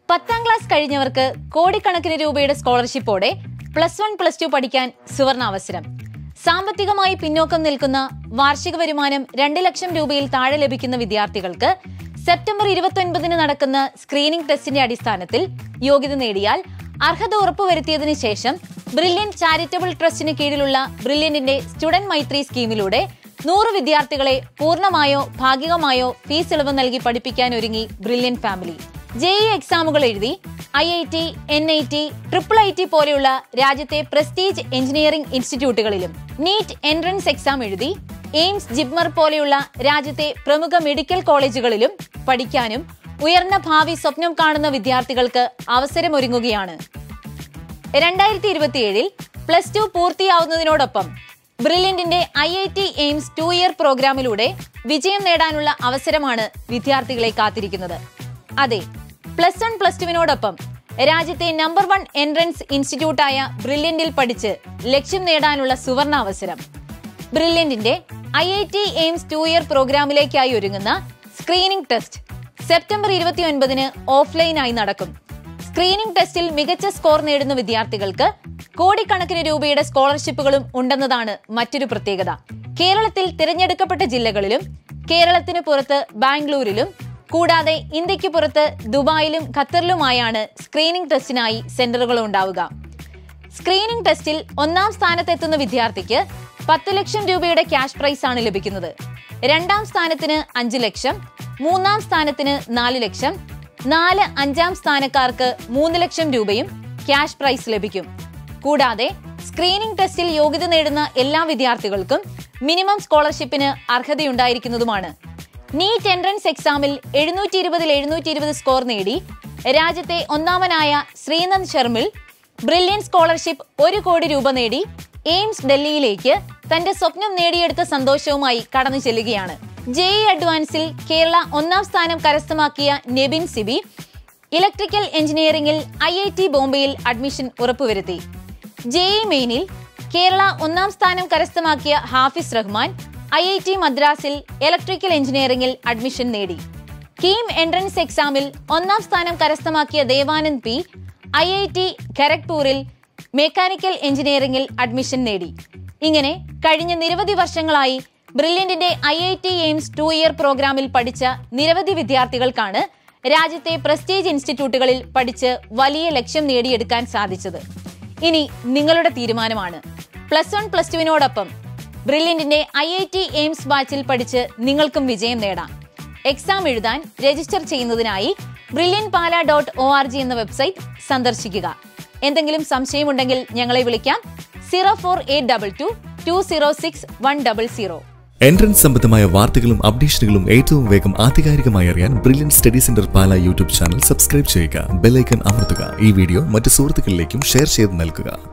പത്താം ക്ലാസ് കഴിഞ്ഞവർക്ക് കോടിക്കണക്കിന് രൂപയുടെ സ്കോളർഷിപ്പോടെ പ്ലസ് വൺ പ്ലസ് ടു പഠിക്കാൻ സുവർണ അവസരം സാമ്പത്തികമായി പിന്നോക്കം നിൽക്കുന്ന വാർഷിക വരുമാനം രണ്ട് ലക്ഷം രൂപയിൽ താഴെ ലഭിക്കുന്ന വിദ്യാർത്ഥികൾക്ക് സെപ്റ്റംബർ ഇരുപത്തൊൻപതിന് നടക്കുന്ന സ്ക്രീനിംഗ് ടെസ്റ്റിന്റെ അടിസ്ഥാനത്തിൽ യോഗ്യത നേടിയാൽ അർഹത ഉറപ്പുവരുത്തിയതിനു ശേഷം ബ്രില്യൻ ചാരിറ്റബിൾ ട്രസ്റ്റിന് കീഴിലുള്ള ബ്രില്യന്റിന്റെ സ്റ്റുഡന്റ് മൈത്രി സ്കീമിലൂടെ നൂറ് വിദ്യാർത്ഥികളെ പൂർണ്ണമായോ ഭാഗികമായോ ഫീസ് ഇളവ് നൽകി പഠിപ്പിക്കാൻ ഒരുങ്ങി ബ്രില്യൻ ഫാമിലി ജെഇ എക്സാമുകൾ എഴുതി I I T N I T triple I T പോലെയുള്ള രാജ്യത്തെ പ്രസ്റ്റീജ് എഞ്ചിനീയറിംഗ് ഇൻസ്റ്റിറ്റ്യൂട്ടുകളിലും നീറ്റ് എൻട്രൻസ് എക്സാം എഴുതി എയിംസ് ജിപ്മർ പോലെയുള്ള രാജ്യത്തെ പ്രമുഖ മെഡിക്കൽ കോളേജുകളിലും പഠിക്കാനും ഉയർന്ന ഭാവി സ്വപ്നം കാണുന്ന വിദ്യാർത്ഥികൾക്ക് അവസരമൊരുങ്ങുകയാണ് രണ്ടായിരത്തി ഇരുപത്തിയേഴിൽ പ്ലസ് ടു പൂർത്തിയാവുന്നതിനോടൊപ്പം ബ്രില്യന്റിന്റെ I I T AIIMS two year പ്രോഗ്രാമിലൂടെ വിജയം നേടാനുള്ള അവസരമാണ് വിദ്യാർത്ഥികളെ കാത്തിരിക്കുന്നത് അതെ പ്ലസ് വൺ പ്ലസ് ടുവിനോടൊപ്പം രാജ്യത്തെ നമ്പർ വൺ എൻട്രൻസ് ഇൻസ്റ്റിറ്റ്യൂട്ടായ ബ്രില്യന്റിൽ പഠിച്ച് ലക്ഷ്യം നേടാനുള്ള സുവർണ അവസരം ബ്രില്യന്റിന്റെ I I T AIIMS two year പ്രോഗ്രാമിലേക്കായി ഒരുങ്ങുന്ന സ്ക്രീനിംഗ് ടെസ്റ്റ് സെപ്റ്റംബർ ഇരുപത്തിയൊൻപതിന് ഓഫ്ലൈനായി നടക്കും സ്ക്രീനിംഗ് ടെസ്റ്റിൽ മികച്ച സ്കോർ നേടുന്ന വിദ്യാർത്ഥികൾക്ക് കോടിക്കണക്കിന് രൂപയുടെ സ്കോളർഷിപ്പുകളും ഉണ്ടെന്നതാണ് മറ്റൊരു പ്രത്യേകത കേരളത്തിൽ തിരഞ്ഞെടുക്കപ്പെട്ട ജില്ലകളിലും കേരളത്തിന് പുറത്ത് ബാംഗ്ലൂരിലും കൂടാതെ ഇന്ത്യക്ക് പുറത്ത് ദുബായിലും ഖത്തറിലുമായാണ് സ്ക്രീനിംഗ് ടെസ്റ്റിനായി സെന്ററുകൾ ഉണ്ടാവുക സ്ക്രീനിംഗ് ടെസ്റ്റിൽ ഒന്നാം സ്ഥാനത്തെത്തുന്ന വിദ്യാർത്ഥിക്ക് പത്ത് ലക്ഷം രൂപയുടെ ക്യാഷ് പ്രൈസ് ആണ് ലഭിക്കുന്നത് രണ്ടാം സ്ഥാനത്തിന് അഞ്ച് ലക്ഷം മൂന്നാം സ്ഥാനത്തിന് നാല് ലക്ഷം നാല് അഞ്ചാം സ്ഥാനക്കാർക്ക് മൂന്ന് ലക്ഷം രൂപയും ക്യാഷ് പ്രൈസ് ലഭിക്കും കൂടാതെ സ്ക്രീനിംഗ് ടെസ്റ്റിൽ യോഗ്യത നേടുന്ന എല്ലാ വിദ്യാർത്ഥികൾക്കും മിനിമം സ്കോളർഷിപ്പിന് അർഹതയുണ്ടായിരിക്കുന്നതുമാണ് നീറ്റ് എൻട്രൻസ് എക്സാമിൽ എഴുന്നൂറ്റി ഇരുപതിൽ എഴുന്നൂറ്റി ഇരുപത് സ്കോർ നേടി രാജ്യത്തെ ഒന്നാമനായ ശ്രീനന്ദ് ശർമിൽ ബ്രില്യൻ സ്കോളർഷിപ്പ് ഒരു കോടി രൂപ നേടി എയിംസ് ഡൽഹിയിലേക്ക് തന്റെ സ്വപ്നം നേടിയെടുത്ത സന്തോഷവുമായി കടന്നു ചെല്ലുകയാണ് ജെഇ അഡ്വാൻസിൽ കേരള ഒന്നാം സ്ഥാനം കരസ്ഥമാക്കിയ നെബിൻ സിബി ഇലക്ട്രിക്കൽ എഞ്ചിനീയറിംഗിൽ ഐ ഐ ടി ബോംബെയിൽ അഡ്മിഷൻ ഉറപ്പുവരുത്തി ജെഇ മെയിനിൽ കേരള ഒന്നാം സ്ഥാനം കരസ്ഥമാക്കിയ Hafis Rahman I I T മദ്രാസിൽ ഇലക്ട്രിക്കൽ എഞ്ചിനീയറിംഗിൽ അഡ്മിഷൻ നേടി കീം എൻട്രൻസ് എക്സാമിൽ ഒന്നാം സ്ഥാനം കരസ്ഥമാക്കിയ Devanand P I I T ഖരഗ്പൂരിൽ മെക്കാനിക്കൽ എഞ്ചിനീയറിംഗിൽ അഡ്മിഷൻ നേടി ഇങ്ങനെ കഴിഞ്ഞ നിരവധി വർഷങ്ങളായി ബ്രില്യന്റിന്റെ I I T AIIMS two year പ്രോഗ്രാമിൽ പഠിച്ച നിരവധി വിദ്യാർത്ഥികൾക്കാണ് രാജ്യത്തെ പ്രസ്റ്റീജ് ഇൻസ്റ്റിറ്റ്യൂട്ടുകളിൽ പഠിച്ച് വലിയ ലക്ഷ്യം നേടിയെടുക്കാൻ സാധിച്ചത് ഇനി നിങ്ങളുടെ തീരുമാനമാണ് പ്ലസ് വൺ പ്ലസ് ടുവിനോടൊപ്പം ബ്രില്യന്റിന്റെ ഐ ഐ ടി എയിംസ് ബാച്ചിൽ പഠിച്ച് നിങ്ങൾക്കും വിജയം നേടാം എക്സാം എഴുതാൻ രജിസ്റ്റർ ചെയ്യുന്നതിനായി Brilliant Pala dot O R G എന്ന വെബ്സൈറ്റ് സന്ദർശിക്കുക എന്തെങ്കിലും സംശയമുണ്ടെങ്കിൽ ഞങ്ങളെ വിളിക്കാം zero four eight double two two zero six one double zero entrance സംബന്ധമായ വാർത്തകളും അപ്ഡേഷനുകളും ഏറ്റവും വേഗം ആധികാരികമായി അറിയാൻ Brilliant study centre Pala YouTube channel subscribe ചെയ്യുക ബെല്ലൈക്കൺ അമർത്തുക ഈ വീഡിയോ മറ്റ് സുഹൃത്തുക്കളിലേക്കും ഷെയർ ചെയ്ത് നൽകുക